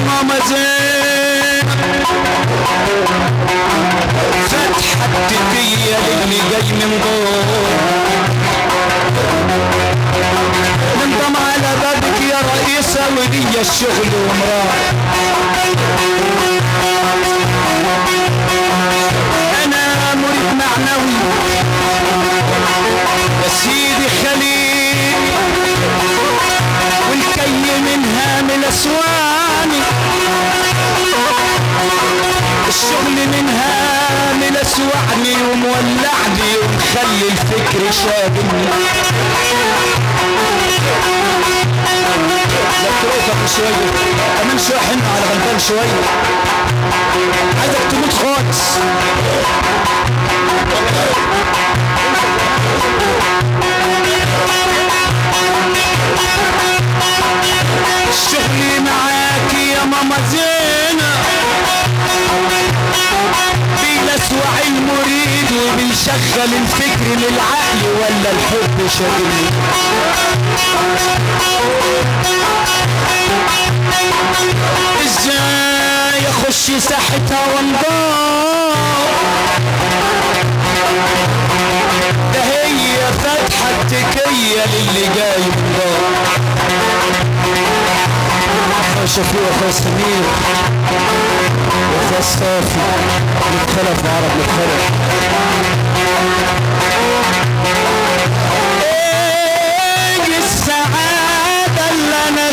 ماما زين فتحة التكية اللي جاي من جوه ننضم على بابك يا رئيسة ولي الشغل ومراه انا مريد معنوي يا سيدي خليل والكي منها من اسواني الشغل منها من اسوعني ومولعني ومخلي الفكر شاغلني لا تروفك شوية كمان شوية حن على غلبان شوية عايزك تموت خالص الشغل معاك يا ماما زينة بيلسوع المريد وبيشغل الفكر للعقل ولا الحب شاغلني ازاي اخش ساحتها وانضام ده هي فتحة التكية للي جاي من دار يا شفيع يا سمير يا صافي نتخلف العرب نتخلف ايه السعادة اللي انا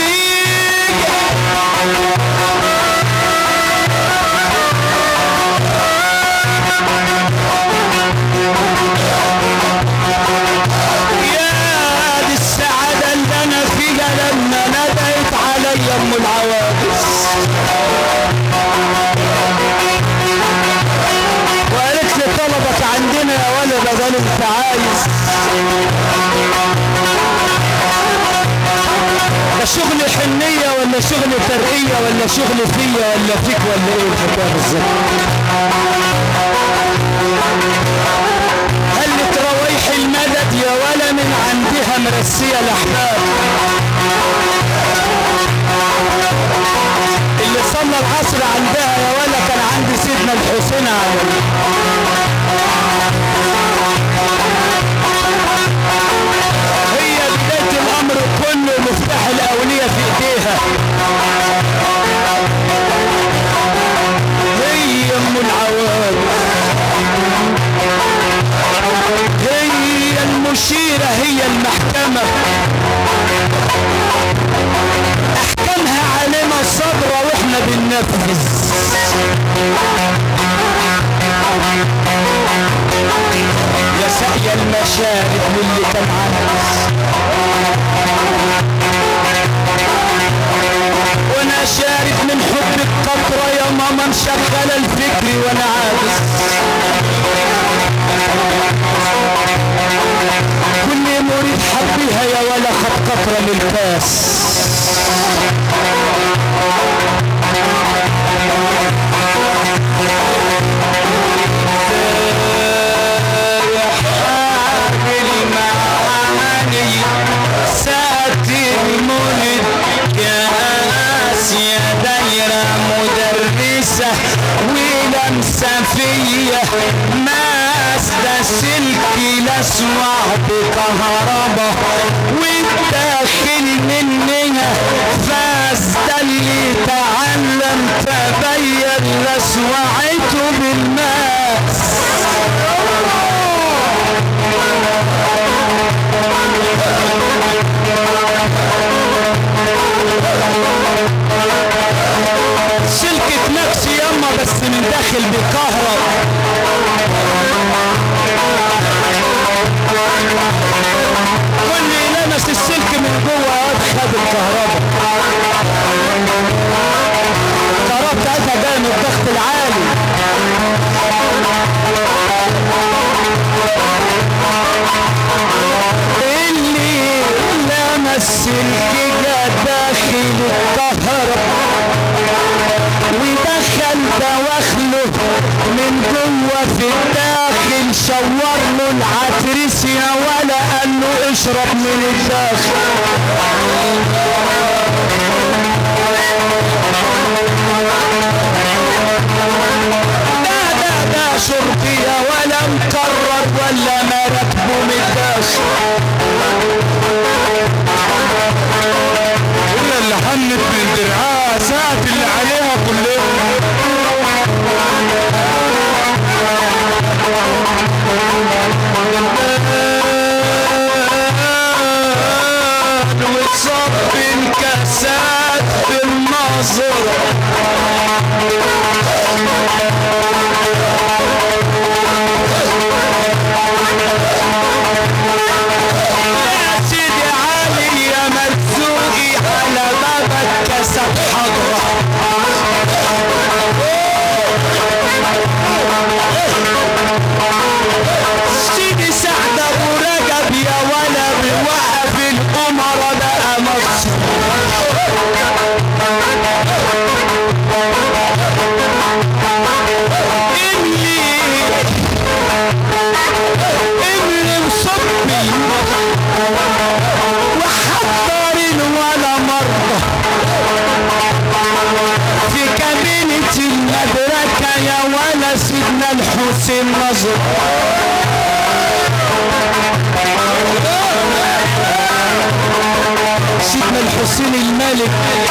فيها يا دي السعادة اللي انا فيها لما ندعت علي ام العواجز وقالت لي طلبك عندنا يا ولد بدل انت عايز ده شغل حنية ولا شغل ترقية ولا شغل فيا ولا فيك ولا ايه الحكاية بالظبط قالت روايح المدد يا ولا من عندها مرسية الاحباب اللي صلى العصر عندها يا ولا كان عند سيدنا الحسين عليه هي بداية الأمر كله مفتاح الأولية في إيديها هي أم العوام هي المشيرة هي المحكمة أحكامها علينا صبرة وإحنا بننفذ يا سقي المشارب واللي كان عايز وانا شارب من حب القطرة يا ماما مشغلة الفكر وانا عاجز كل مريد حبيها يا ولا خد قطرة من الكاس فيا ماسدة سلكي لاسمع بكهربا والداخل منها فاسدة اللي تعلم تبين لسوعته بالماس سلكة نفسي يما بس من داخل بكهرب واللي لمس السلك من جوه خد الكهرباء الكهرباء بتاعتها جايه من الضغط العالي اللي لمس السلك جا داخل الكهرباء ودخل دواخله من جوه في الداخل شور له العتريس يا ولا قال له اشرب من الداخل الحسين نظر سيدنا الحسين الملك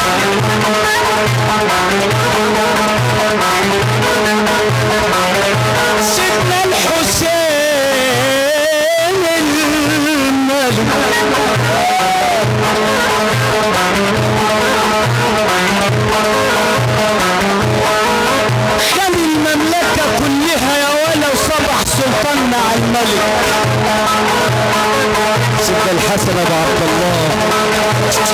سيدنا الحسين الملك خلي المملكة كلها يا ولا وصبح سلطاننا على الملك سيدنا الحسن ابو عبد الله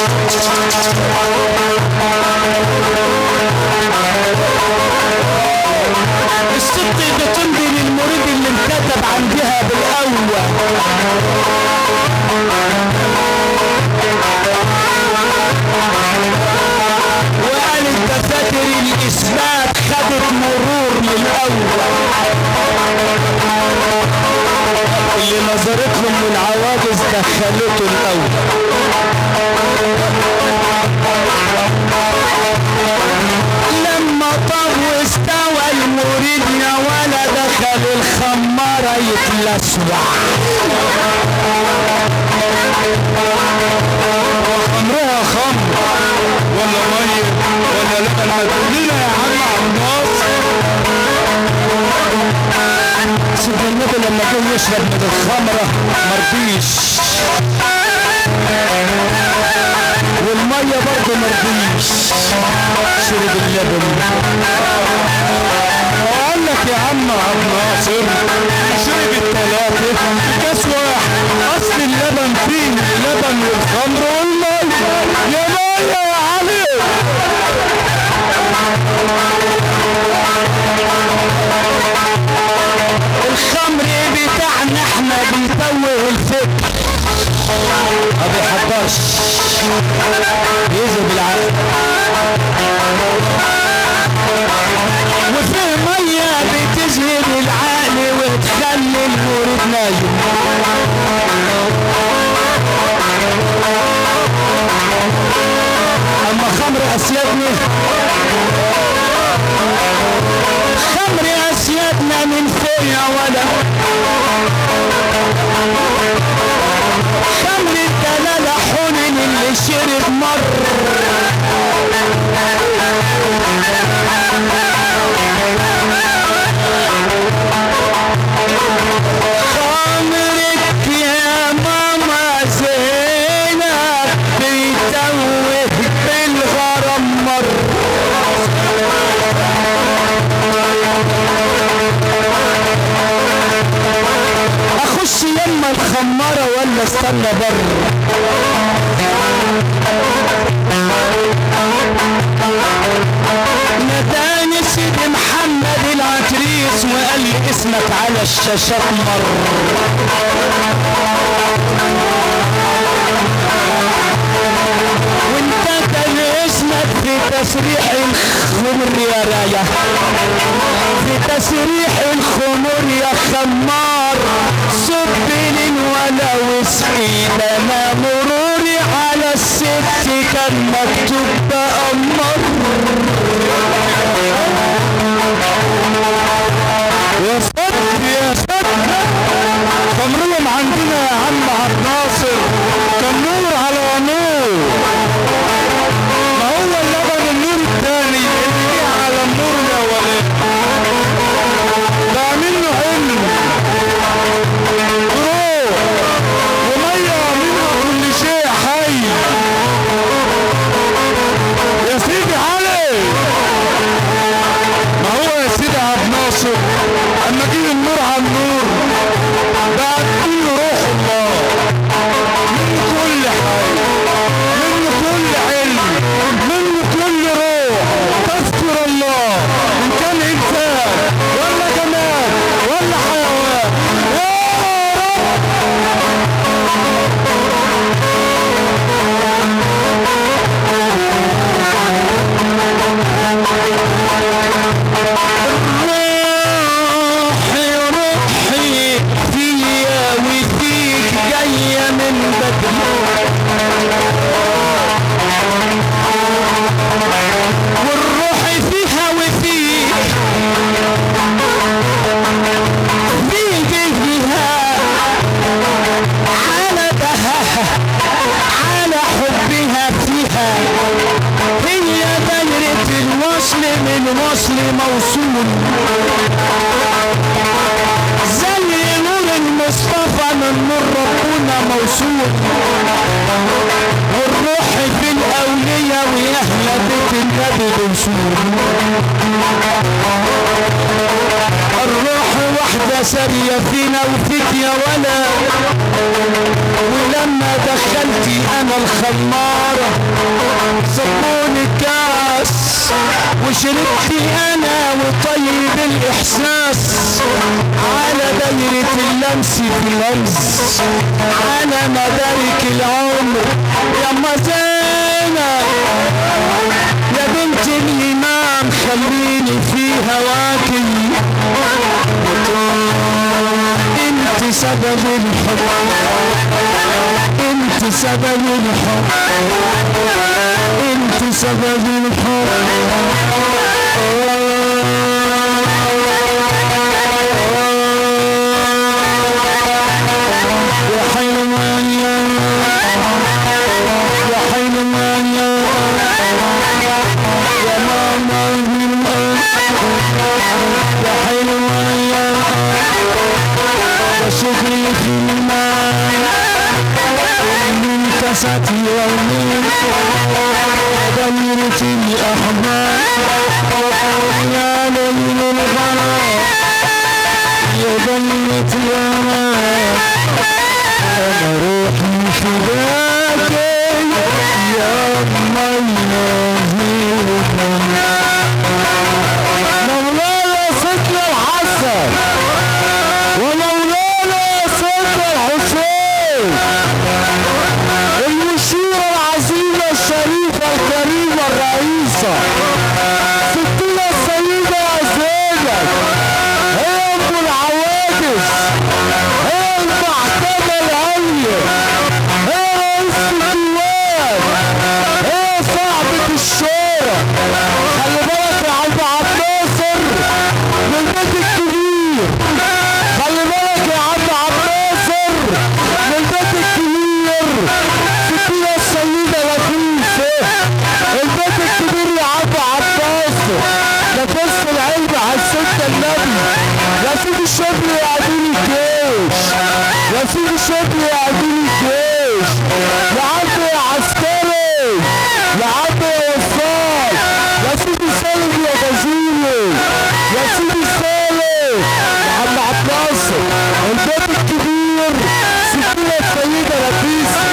الست بتنزل المريد اللي انكتب عندها بالاول وقالت دفاتر الاثبات خدت مرور من الاول اللي نظرت له من العواجز دخلته الاول لما طغ واستوى المريد يا ولا دخل الخمارة يتلسوع خمرها خمر ولا مية ولا لبن ما تقولينا يا عم عبد الناصر سيدنا النبي لما جه يشرب من الخمرة مرضيش والمية برضه مرضيش شرب اللبن اقول لك يا عم عبد الناصر شرب الثلاثة كاس واحد اصل اللبن فيه اللبن والخمر والمية يا مية يا علي الخمر بتاعنا احنا بيتوه الفكر ما بيحضرش يذهب العقل وفيه ميه بتذهب العقل وتخلي المريد نايم اما خمر اسيادنا خمر اسيادنا من فوق يا ولا خمر الدلالة حنن اللي شرب مر خمرك يا ماما زينب بيتوه بالغرام مر اخش يما الخمارة ولا استنى بره ناداني سيدي محمد العتريس وقال لي اسمك على الشاشات مر وانت كان اسمك في تسريح الخمر يا رايه في تسريح الخمور يا خمار سبل ولا وسقي لنا مروري على الست كان مكتوب بأمر يا صدق يا صدق خمرهم عندنا يا عم عبد الناصر كان نور على نور ما هو اللبن النور الثاني اللي جه على النور الاولاني بقى منه علم روح وميه منه كل شيء حي يا سيدي علي الوصل موصول زي نور المصطفى من نور ربنا موصول والروح في الأولياء وأهل بيت النبي بوصول الروح واحدة سارية فينا وفيك يا ولا ولما دخلتي انا الخمارة صبوني كاس وشربت انا وطيب الاحساس على دايرة اللمس في اللمس على مدارك العمر يا زينب يا بنت الامام خليني في هواكي انت سبب الحب انت سبب الحب انت سبب الحب يا حلوان يا يا حلوان يا يا ماما يا حلوان يا يا شغلي في الماء من كاسات يومين دايرة الأحباب يا ليل الغرام يا ضلة يا أنا روحي فداك يا مولانا سيدنا الحسن ومولانا سيدنا الحسين المشيرة العزيزة الشريفة الكريمة الرئيسة ستنا السيدة زينب هي ام العواجز هي المحكمة العليا هي رئيس الديوان هي صاحبة الشورى خلي بالك يا عم عبد الناصر من البيت الكبير خلي بالك يا عم عبد الناصر من البيت الكبير ستنا السيدة لطيفة البيت الكبير يا عم عبد الناصر نفس العلم على الستة النبي يا سيدي الشبل يا عديل الجيش يا سيدي الشبل يا عديل الجيش يا عم يا عسكري يا عم يا وفاق يا سيدي سالم يا غزيري يا سيدي سالم يا عم عبد الناصر البيت الكبير ستنا السيدة لطيفة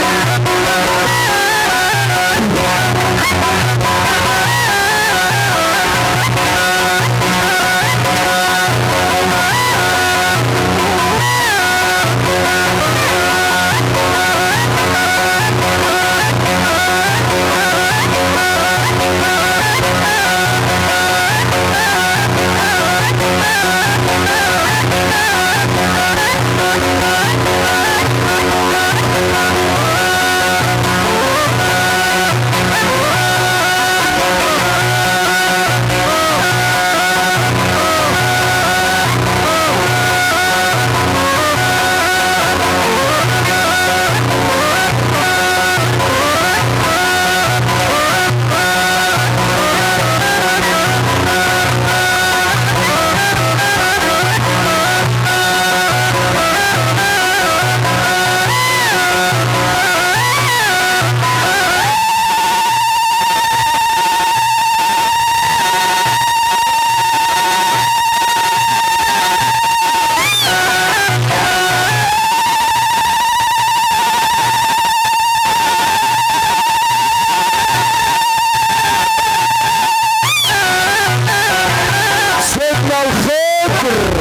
سيدنا الخضر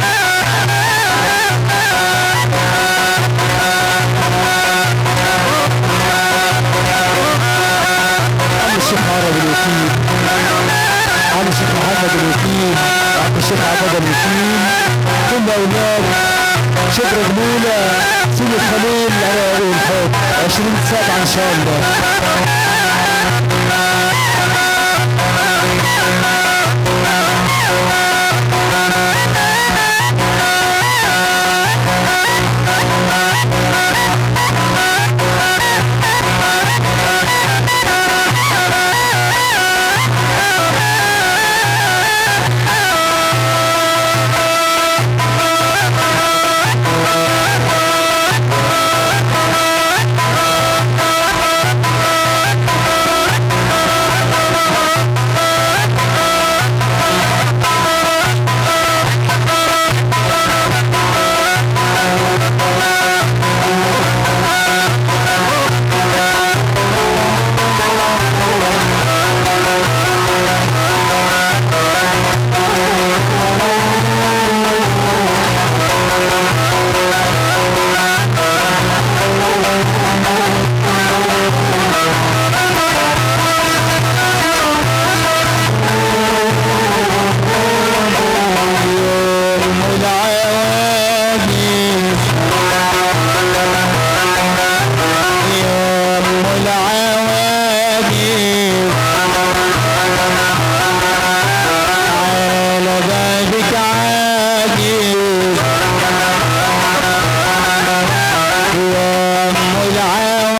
عم الشيخ عرب الوكيل عم الشيخ محمد الوكيل عم الشيخ عبد الوكيل كل اولاد شبر جميلة سيد الخليل على الحب 20 سبعة ان شاء الله